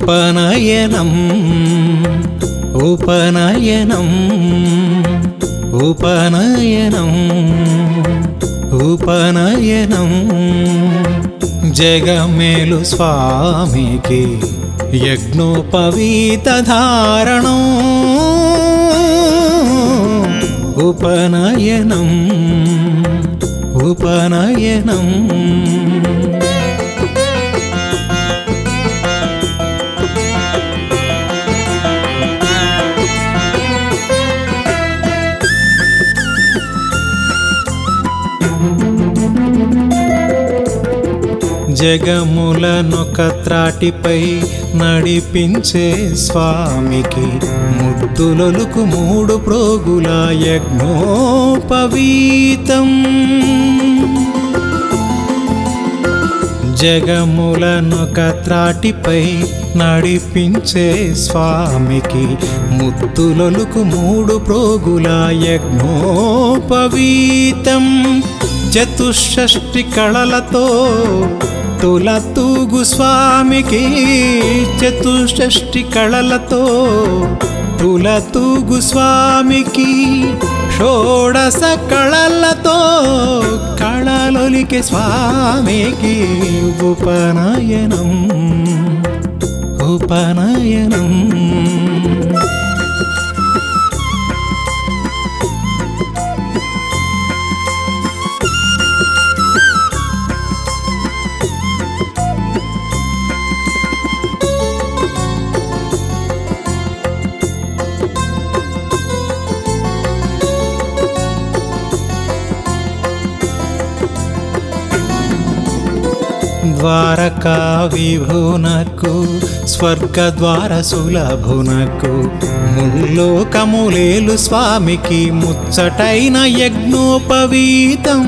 ఉపనయనం ఉపనయనం ఉపనయనం ఉపనయనం జగమేలు స్వామికి యజ్ఞోపవీత ధారణం ఉపనయనం ఉపనయనం జగములనొక త్రాటిపై నడిపించే స్వామికి ముద్దులొలుకు మూడు ప్రోగుల యజ్ఞోపవీతం జగములనొక త్రాటిపై నడిపించే స్వామికి ముత్తులొలుకు మూడు ప్రోగుల యజ్ఞోపవీతం చతుషష్టి కళలతో తులతూగు స్వామికి చతుషష్టి కళలతో తులతూగు స్వామికి షోడశ కళలతో కళలొలికి స్వామికి ఉపనయనం ఉపనయనం ద్వారకా విభునకు స్వర్గద్వార సులభునకు ముల్లోకములేలు స్వామికి ముచ్చటైన యజ్ఞోపవీతం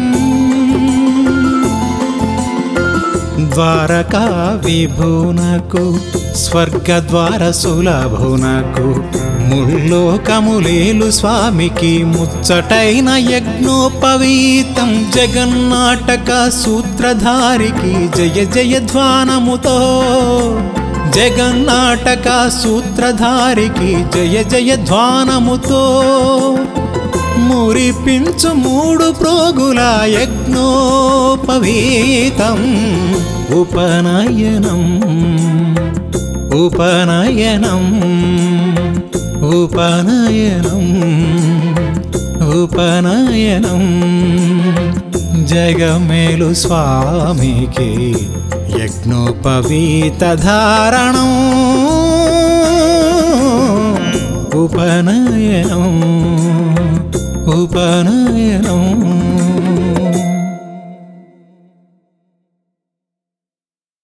ద్వారకా విభునకు స్వర్గద్వార సులభునకు ముల్లోకములేలు స్వామికి ముచ్చటైన యజ్ఞోపవీతం జగన్నాటక సూత్రధారికి జయ జయ ధ్వానముతో జగన్నాటక సూత్రధారికి జయ జయ ధ్వానముతో మురిపించు మూడు ప్రోగుల యజ్ఞోపవీతం ఉపనయనం ఉపనయనం ఉపనయనం ఉపనయనం జగమేలు స్వామికి యజ్ఞోపవీత ధారణం ఉపనయనం ఉపనయనం